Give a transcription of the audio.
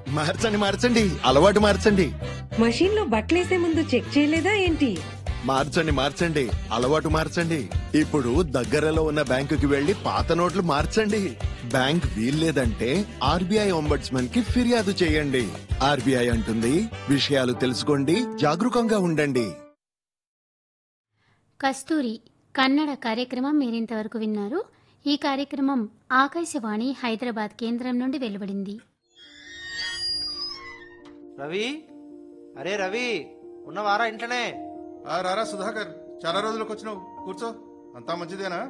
మార్చండి మార్చండి అలవాటు మార్చండి మషీన్ లో బట్టలేసే ముందు చెక్ చేయలేదా ఏంటి మార్చండి మార్చండి అలవాటు మార్చండి ఇప్పుడు దగ్గరలో ఉన్న బ్యాంకుకి వెళ్లి పాత నోట్లు మార్చండి బ్యాంక్ వీల్లేదంటే ఆర్బీఐ ఒంబడ్స్మన్ కి ఫిర్యాదు చేయండి ఆర్బీఐ అంటుంది విషయాలు తెలుసుకోండి జాగరూకంగా ఉండండి కస్తూరి కన్నడ కార్యక్రమం మీరింతవరకు విన్నారు ఈ కార్యక్రమం ఆకాశవాణి హైదరాబాద్ కేంద్రం నుండి వెలువడింది రవి అరే రవి ఉన్నవారా ఇంట్లోనే ఆ రారా సుధాకర్ చాలా రోజులకు వచ్చినావు కూర్చో అంతా మంచిదేనా